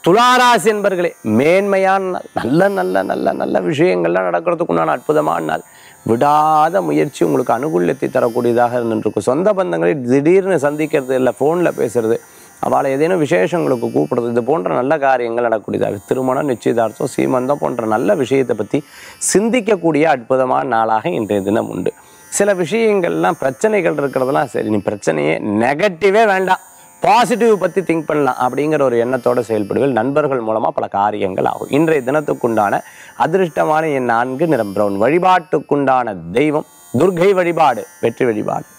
துளாராசி என்பர்களே மேன்மையான நாள் நல்ல நல்ல நல்ல நல்ல விஷயங்கள்லாம் நடக்கிறதுக்கு உண்டான அற்புதமான நாள் விடாத முயற்சி உங்களுக்கு அனுகூல்யத்தை தரக்கூடியதாக இருந்துருக்கும் சொந்த பந்தங்களை திடீர்னு சந்திக்கிறது இல்லை ஃபோனில் பேசுறது அவளை ஏதேனும் விசேஷங்களுக்கு கூப்பிடுறது இது போன்ற நல்ல காரியங்கள் நடக்கக்கூடியதாக திருமணம் நிச்சயதார்த்தம் சீமந்தம் போன்ற நல்ல விஷயத்தை பற்றி சிந்திக்கக்கூடிய அற்புதமான நாளாக இன்றைய தினம் உண்டு சில விஷயங்கள்லாம் பிரச்சனைகள் இருக்கிறதெல்லாம் சரி நீ பிரச்சனையே நெகட்டிவே வேண்டாம் பாசிட்டிவ் பற்றி திங்க் பண்ணலாம் அப்படிங்கிற ஒரு எண்ணத்தோட செயல்படுவீர்கள் நண்பர்கள் மூலமாக பல காரியங்கள் ஆகும் இன்றைய தினத்துக்குண்டான அதிர்ஷ்டமான என் நான்கு நிறம் பிரவுன் வழிபாட்டுக்குண்டான தெய்வம் துர்கை வழிபாடு வெற்றி வழிபாடு